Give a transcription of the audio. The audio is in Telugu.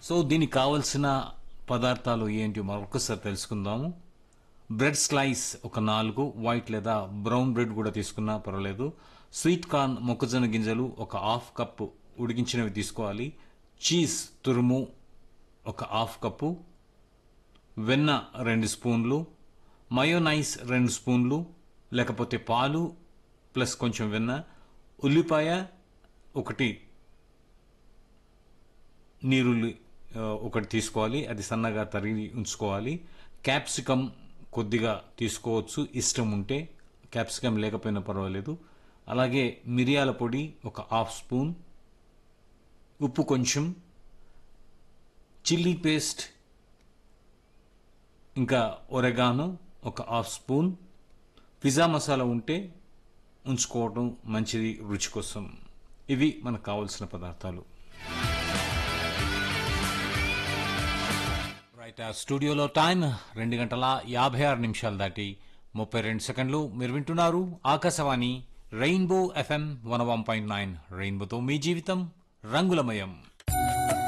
సో దీనికి కావలసిన పదార్థాలు ఏంటి మరొకసారి తెలుసుకుందాము బ్రెడ్ స్లైస్ ఒక నాలుగు వైట్ లేదా బ్రౌన్ బ్రెడ్ కూడా తీసుకున్నా పర్వాలేదు స్వీట్ కార్న్ మొక్కజొన్న గింజలు ఒక హాఫ్ కప్పు ఉడికించినవి తీసుకోవాలి చీజ్ తురుము ఒక హాఫ్ కప్పు వెన్న రెండు స్పూన్లు మయోనైస్ రెండు స్పూన్లు లేకపోతే పాలు ప్లస్ కొంచెం వెన్న ఉల్లిపాయ ఒకటి నీరుల్లి ఆ, ఒకటి తీసుకోవాలి అది సన్నగా తరిగి ఉంచుకోవాలి క్యాప్సికమ్ కొద్దిగా తీసుకోవచ్చు ఇష్టం ఉంటే క్యాప్సికమ్ లేకపోయినా పర్వాలేదు అలాగే మిరియాల పొడి ఒక హాఫ్ స్పూన్ ఉప్పు కొంచెం చిల్లీ పేస్ట్ ఇంకా ఒరెగానో ఒక హాఫ్ స్పూన్ పిజ్జా మసాలా ఉంటే ఉంచుకోవడం మంచిది రుచి కోసం ఇవి మనకు కావాల్సిన పదార్థాలు రైట్ ఆ స్టూడియోలో టైం రెండు గంటల యాభై ఆరు నిమిషాలు దాటి ముప్పై రెండు సెకండ్లు మీరు వింటున్నారు Akashvani rainbow FM one one point nine రెయిన్బోతో మీ జీవితం రంగులమయం